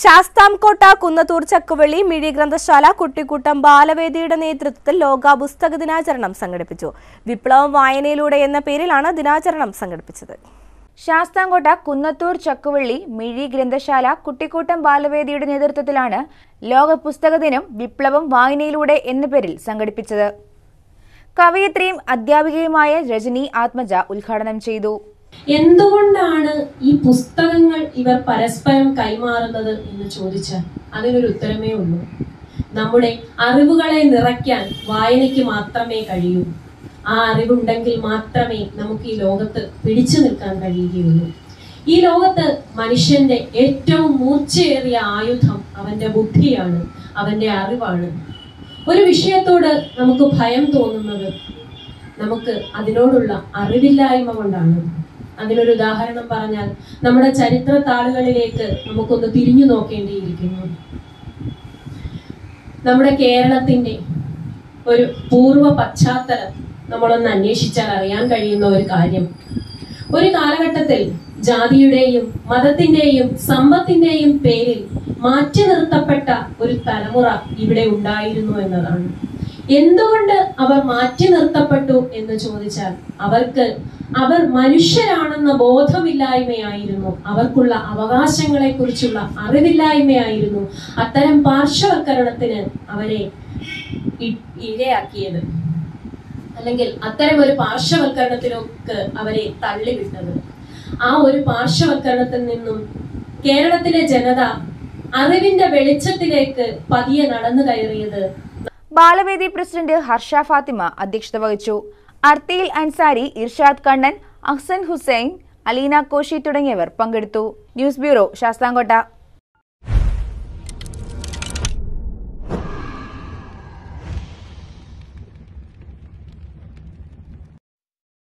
ശാസ്താംകോട്ട കുന്നത്തൂർ ചക്കുവള്ളി മിഴി ഗ്രന്ഥശാല കുട്ടിക്കൂട്ടം ബാലവേദിയുടെ നേതൃത്വത്തിൽ ലോക പുസ്തക ദിനാചരണം സംഘടിപ്പിച്ചു വിപ്ലവം വായനയിലൂടെ എന്ന പേരിലാണ് ദിനാചരണം സംഘടിപ്പിച്ചത് ശാസ്താംകോട്ട കുന്നത്തൂർ ചക്കുവള്ളി മിഴി ഗ്രന്ഥശാല കുട്ടിക്കൂട്ടം ബാലവേദിയുടെ നേതൃത്വത്തിലാണ് ലോക പുസ്തക ദിനം വിപ്ലവം വായനയിലൂടെ എന്ന പേരിൽ സംഘടിപ്പിച്ചത് കവയിത്രിയും അധ്യാപികയുമായ രജനി ആത്മജ ഉദ്ഘാടനം ചെയ്തു എന്തുകൊണ്ടാണ് ഈ പുസ്തകങ്ങൾ ഇവർ പരസ്പരം കൈമാറുന്നത് എന്ന് ചോദിച്ചാൽ അതിനൊരു ഉത്തരമേ ഉള്ളൂ നമ്മുടെ അറിവുകളെ നിറയ്ക്കാൻ വായനയ്ക്ക് മാത്രമേ കഴിയൂ ആ അറിവുണ്ടെങ്കിൽ മാത്രമേ നമുക്ക് ഈ ലോകത്ത് പിടിച്ചു നിൽക്കാൻ കഴിയുകയുള്ളൂ ഈ ലോകത്ത് മനുഷ്യന്റെ ഏറ്റവും മൂർച്ചയേറിയ ആയുധം അവന്റെ ബുദ്ധിയാണ് അവന്റെ അറിവാണ് ഒരു വിഷയത്തോട് നമുക്ക് ഭയം തോന്നുന്നത് നമുക്ക് അതിനോടുള്ള അറിവില്ലായ്മ കൊണ്ടാണ് അതിനൊരു ഉദാഹരണം പറഞ്ഞാൽ നമ്മുടെ ചരിത്ര താളുകളിലേക്ക് നമുക്കൊന്ന് തിരിഞ്ഞു നോക്കേണ്ടിയിരിക്കുന്നു നമ്മുടെ കേരളത്തിന്റെ ഒരു പൂർവ്വ പശ്ചാത്തലം നമ്മളൊന്ന് അന്വേഷിച്ചാൽ അറിയാൻ കഴിയുന്ന ഒരു കാര്യം ഒരു കാലഘട്ടത്തിൽ ജാതിയുടെയും മതത്തിന്റെയും സമ്പത്തിന്റെയും പേരിൽ മാറ്റി നിർത്തപ്പെട്ട ഒരു തലമുറ ഇവിടെ ഉണ്ടായിരുന്നു എന്നതാണ് എന്തുകൊണ്ട് അവർ മാറ്റി നിർത്തപ്പെട്ടു എന്ന് ചോദിച്ചാൽ അവർക്ക് അവർ മനുഷ്യരാണെന്ന ബോധമില്ലായ്മയായിരുന്നു അവർക്കുള്ള അവകാശങ്ങളെ കുറിച്ചുള്ള അറിവില്ലായ്മയായിരുന്നു അത്തരം പാർശ്വവൽക്കരണത്തിന് അവരെ ഇ- ഇരയാക്കിയത് അല്ലെങ്കിൽ അത്തരം ഒരു പാർശ്വവൽക്കരണത്തിലേക്ക് അവരെ തള്ളിവിട്ടത് ആ ഒരു പാർശ്വവൽക്കരണത്തിൽ നിന്നും കേരളത്തിലെ ജനത അറിവിന്റെ വെളിച്ചത്തിലേക്ക് പതിയെ നടന്നു കയറിയത് ബാലവേദി പ്രസിഡന്റ് ഹർഷ ഫാത്തിമ അധ്യക്ഷത വഹിച്ചു അർത്തിയിൽ അൻസാരി ഇർഷാദ് കണ്ണൻ അഹ്സൻ ഹുസൈൻ അലീന കോശി തുടങ്ങിയവർ പങ്കെടുത്തു ന്യൂസ് ബ്യൂറോ ശാസ്താംകോട്ട